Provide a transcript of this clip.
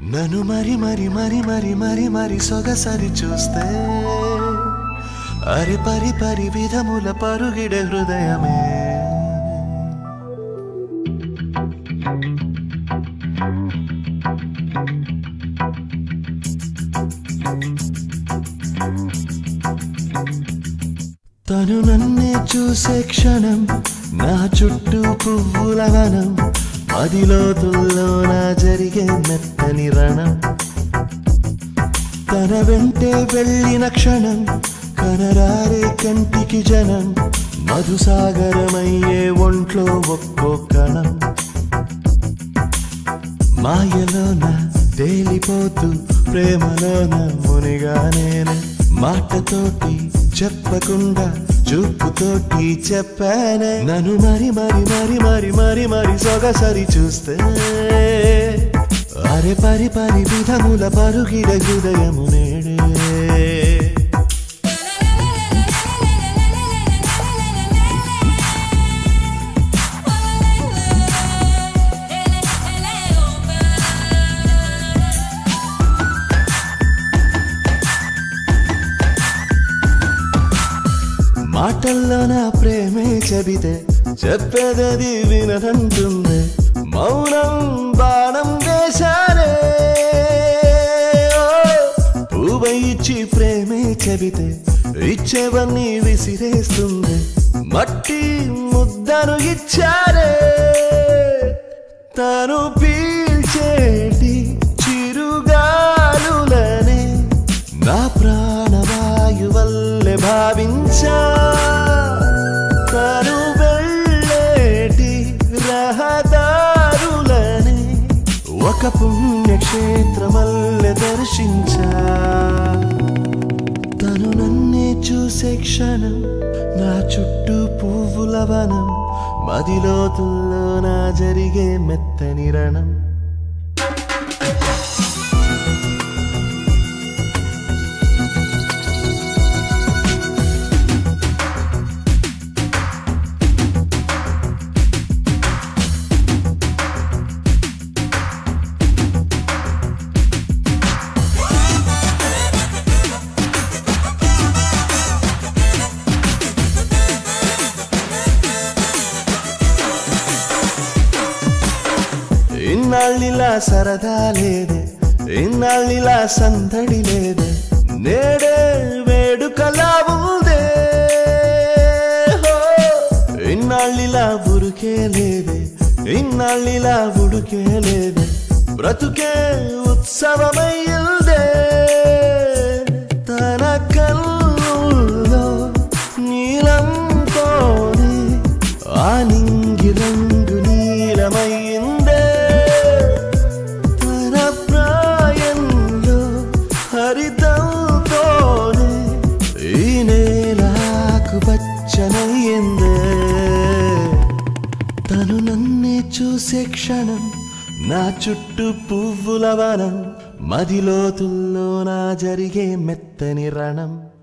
నన్ను మరి మరి మరి మరి మరి మరి సొగసరి చూస్తే అరి పరి పరి విధముల పరుగిడ హృదయమే తను నన్నే చూసే క్షణం నా చుట్టూ పువ్వుల వనం మదిలోతుల్లో నా జరిగే మెత్తని రణం తన వెంటే వెళ్ళిన క్షణం కనరారే కంటికి జనం మధుసాగరమయ్యే ఒంట్లో ఒక్కో కణం మాయలోన తేలిపోతూ ప్రేమలోన మునిగా నేను మాటతోటి చెప్పకుండా చూపుతోటి చెప్పానే నన్ను మరి మరి మరి మరి మరి మరి సొగసరి చూస్తే అరే పరి పరి విధముల పరుగిడ హృదయము నేడే మాటల్లో నా ప్రేమే చెబితే చెప్పేదది వినదంటుంది మౌనం బాణం వేశానే ఓ, పువ్వై ఇచ్చి ప్రేమే చెబితే ఇచ్చేవన్నీ విసిరేస్తుంది మట్టి ముద్దను ఇచ్చారే తను పీల్చేటి చిరుగాలులనే నా ప్రాణవాయు వల్లే భావించా తను వెళ్ళేటి రహదారులని ఒక పుణ్యక్షేత్రమల్లె దర్శించా తను నన్నే చూసే క్షణం నా చుట్టూ పువ్వుల వనం మదిలోతుల్లో నా జరిగే మెత్తని రణం ఇన్నాళ్ళిలా సరదా లేదే ఇన్నాళ్ళిలా సందడి లేదే నేడే వేడుకలా ఉందే హో! ఇన్నాళ్ళిలా ఉరుకే లేదే ఇన్నాళ్ళిలా ఉడుకే లేదే బ్రతుకే ఉత్సవమయ్యిందే తన కన్నుల్లో నీలంతోనే ఆ నింగి రంగు నీలమయ్యిందే తన ప్రాయంలో హరితంతోనే ఈ నేలకు పచ్చనయ్యిందే తను నన్నే చూసే క్షణం నా చుట్టూ పువ్వుల వనం మదిలోతుల్లో నా జరిగే మెత్తని రణం